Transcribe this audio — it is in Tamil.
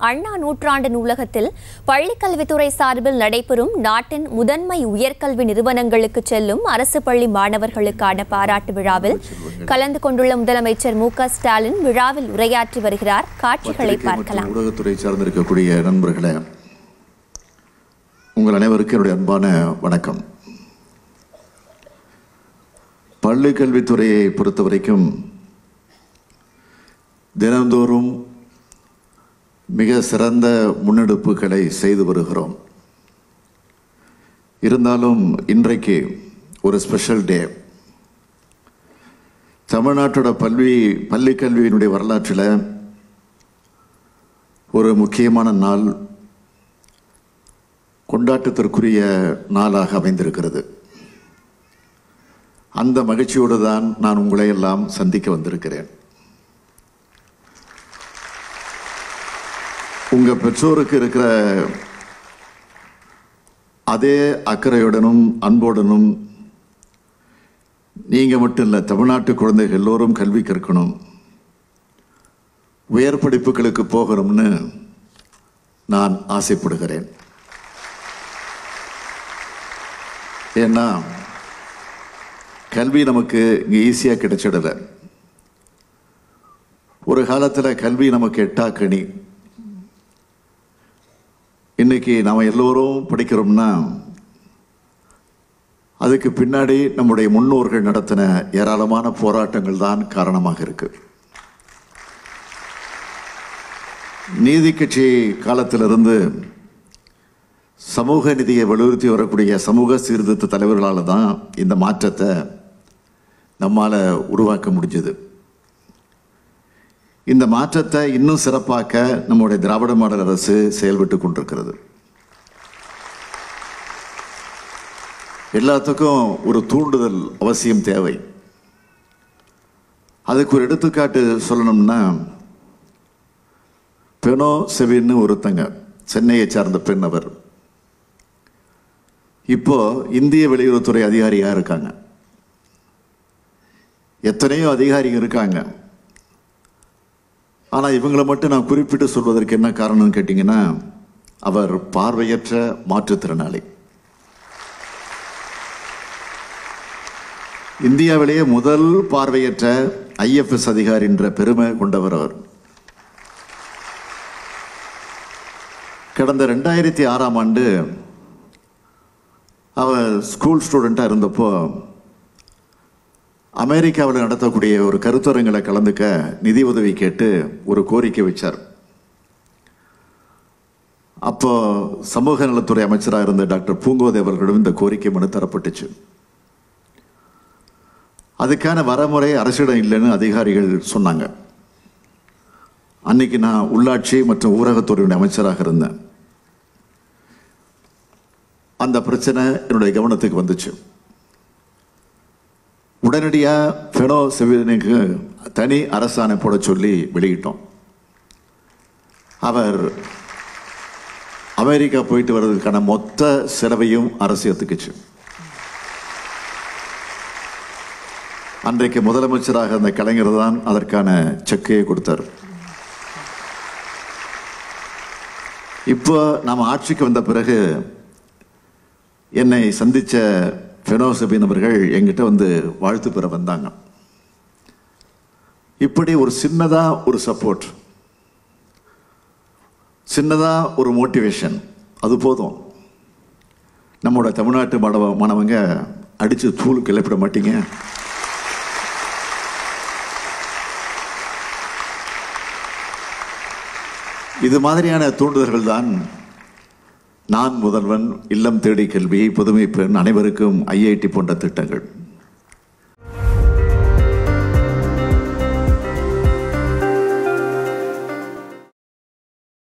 அண்ணா நூற்றாண்டு நூலகத்தில் பள்ளிக்கல்வித்துறை சார்பில் நடைபெறும் நாட்டின் முதன்மை உயர்கல்வி நிறுவனங்களுக்கு செல்லும் அரசு பள்ளி மாணவர்களுக்கான பாராட்டு விழாவில் கலந்து கொண்டுள்ள முதலமைச்சர் மு க ஸ்டாலின் விழாவில் உரையாற்றி வருகிறார் காட்சிகளை பத்திரிகை பார்க்கலாம் மற்றும் ஊடகத்துறை சார்ந்திருக்கக்கூடிய நண்பர்களே உங்கள் அனைவருக்கும் என்னுடைய அன்பான வணக்கம் பள்ளி கல்வித்துறையை பொறுத்த வரைக்கும் தினந்தோறும் மிக சிறந்த முன்னெடுப்புகளை செய்து வருகிறோம் இருந்தாலும் இன்றைக்கு ஒரு ஸ்பெஷல் டே தமிழ்நாட்டோட பல்வி பள்ளி கல்வியினுடைய வரலாற்றில் ஒரு முக்கியமான நாள் கொண்டாட்டத்திற்குரிய நாளாக அமைந்திருக்கிறது அந்த மகிழ்ச்சியோடு தான் நான் உங்களை எல்லாம் சந்திக்க வந்திருக்கிறேன் உங்க பெற்றோருக்கு இருக்கிற அதே அக்கறையுடனும் அன்போடனும் நீங்க மட்டும் இல்லை தமிழ்நாட்டு குழந்தைகள் எல்லோரும் கல்வி கற்கணும் உயர் படிப்புகளுக்கு போகணும்னு நான் ஆசைப்படுகிறேன் ஏன்னா கல்வி நமக்கு இங்கே ஈஸியாக கிடைச்சிடல ஒரு காலத்தில் கல்வி நமக்கு எட்டா கனி இன்னைக்கு நாம் எல்லோரும் படிக்கிறோம்னா அதுக்கு பின்னாடி நம்முடைய முன்னோர்கள் நடத்தின ஏராளமான போராட்டங்கள் தான் காரணமாக இருக்கு நீதி கட்சி காலத்திலிருந்து சமூக நிதியை வலியுறுத்தி வரக்கூடிய சமூக சீர்திருத்த தலைவர்களால் தான் இந்த மாற்றத்தை நம்மால் உருவாக்க முடிஞ்சது இந்த மாற்றத்தை இன்னும் சிறப்பாக்க நம்முடைய திராவிட மாடல் அரசு செயல்பட்டு கொண்டிருக்கிறது எல்லாத்துக்கும் ஒரு தூண்டுதல் அவசியம் தேவை அதுக்கு ஒரு எடுத்துக்காட்டு சொல்லணும்னா பெனோ செவின்னு ஒருத்தங்க சென்னையை சார்ந்த பெண் அவர் இப்போ இந்திய வெளியுறவுத்துறை அதிகாரியா இருக்காங்க எத்தனையோ அதிகாரிகள் இருக்காங்க ஆனா இவங்களை மட்டும் நான் குறிப்பிட்டு சொல்வதற்கு என்ன காரணம்னு கேட்டீங்கன்னா அவர் பார்வையற்ற மாற்றுத்திறனாளி இந்தியாவிலேயே முதல் பார்வையற்ற ஐஎஃப்எஸ் அதிகாரி என்ற பெருமை கொண்டவர் அவர் கடந்த ரெண்டாயிரத்தி ஆறாம் ஆண்டு அவர் ஸ்கூல் ஸ்டூடெண்ட்டாக இருந்தப்போ அமெரிக்காவில் நடத்தக்கூடிய ஒரு கருத்தரங்களை கலந்துக்க நிதி உதவி கேட்டு ஒரு கோரிக்கை வச்சார் அப்போ சமூக நலத்துறை அமைச்சராக இருந்த டாக்டர் பூங்கோதை அவர்களிடம் இந்த கோரிக்கை மனு தரப்பட்டுச்சு அதுக்கான வரமுறை அரசிடம் இல்லைன்னு அதிகாரிகள் சொன்னாங்க அன்னைக்கு நான் உள்ளாட்சி மற்றும் ஊரகத்துறையுடைய அமைச்சராக இருந்தேன் அந்த பிரச்சனை என்னுடைய கவனத்துக்கு வந்துச்சு உடனடியாக ஃபெனோ செவினுக்கு தனி அரசாணை போட சொல்லி வெளியிட்டோம் அவர் அமெரிக்கா போயிட்டு வர்றதுக்கான மொத்த செலவையும் அரசு ஏற்றுக்குச்சு அன்றைக்கு முதலமைச்சராக அந்த கலைஞர் தான் அதற்கான செக்கையை கொடுத்தார் இப்போ நாம் ஆட்சிக்கு வந்த பிறகு என்னை சந்திச்ச ஃபெனோசபின் அவர்கள் எங்கிட்ட வந்து வாழ்த்து பெற வந்தாங்க இப்படி ஒரு சின்னதா ஒரு சப்போர்ட் சின்னதா ஒரு மோட்டிவேஷன் அது போதும் நம்மளோட தமிழ்நாட்டு மாணவ மாணவங்க அடிச்சு தூள் கிளப்பிட மாட்டீங்க இது மாதிரியான தூண்டுதல்கள் தான் நான் முதல்வன் இல்லம் தேடி கல்வி புதுமை பெண் அனைவருக்கும் ஐஐடி போன்ற திட்டங்கள்